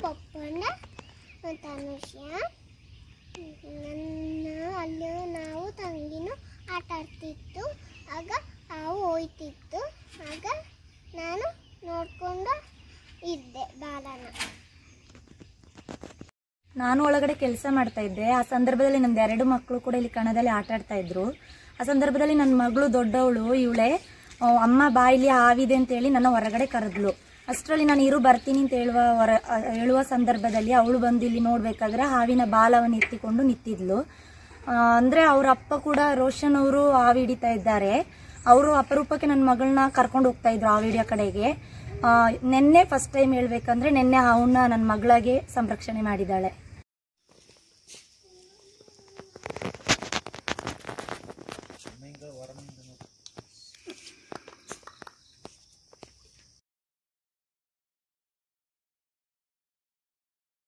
ಪಪ್ಪಣ್ಣ ತನುಷ್ಯ ನನ್ನ ಅಲ್ಲಿ ನಾವು ತಂಗಿನೂ ಆಟ ಆಡ್ತಿತ್ತು ಆಗ ಹಾವು ಹೋಯ್ತಿತ್ತು ಆಗ ನಾನು ನೋಡ್ಕೊಂಡು ಇದ್ದೆ ಬಾಲನ ನಾನು ಒಳಗಡೆ ಕೆಲಸ ಮಾಡ್ತಾ ಇದ್ದೆ ಆ ಸಂದರ್ಭದಲ್ಲಿ ನಂದು ಎರಡು ಮಕ್ಕಳು ಕೂಡ ಇಲ್ಲಿ ಕಣದಲ್ಲಿ ಆಟ ಆಡ್ತಾ ಇದ್ರು ಆ ಸಂದರ್ಭದಲ್ಲಿ ನನ್ನ ಮಗಳು ದೊಡ್ಡವಳು ಇವಳೆ ಅಮ್ಮ ಬಾಯಿಲಿ ಹಾವಿದೆ ಅಂತೇಳಿ ನನ್ನ ಹೊರಗಡೆ ಕರೆದ್ಲು ಅಷ್ಟರಲ್ಲಿ ನಾನು ಇರು ಬರ್ತೀನಿ ಅಂತ ಹೇಳುವ ಹೊರ ಆ, ಹೇಳುವ ಸಂದರ್ಭದಲ್ಲಿ ಅವಳು ಬಂದು ಇಲ್ಲಿ ನೋಡ್ಬೇಕಾದ್ರೆ ಹಾವಿನ ಬಾಲವನ್ನು ಎತ್ತಿಕೊಂಡು ನಿಂತಿದ್ಲು ಆ, ಅಂದ್ರೆ ಅವ್ರ ಅಪ್ಪ ಕೂಡ ರೋಷನ್ ಅವರು ಹಾವು ಹಿಡಿತಾ ಇದ್ದಾರೆ ಅವರು ಅಪರೂಪಕ್ಕೆ ನನ್ನ ಮಗಳನ್ನ ಕರ್ಕೊಂಡು ಹೋಗ್ತಾ ಇದ್ರು ಆ ವಿಡಿಯೋ ಕಡೆಗೆ ಆ, ನೆನ್ನೆ ಫಸ್ಟ್ ಟೈಮ್ ಹೇಳ್ಬೇಕಂದ್ರೆ ನೆನ್ನೆ ಅವನ್ನ ನನ್ನ ಮಗಳಿಗೆ ಸಂರಕ್ಷಣೆ ಮಾಡಿದ್ದಾಳೆ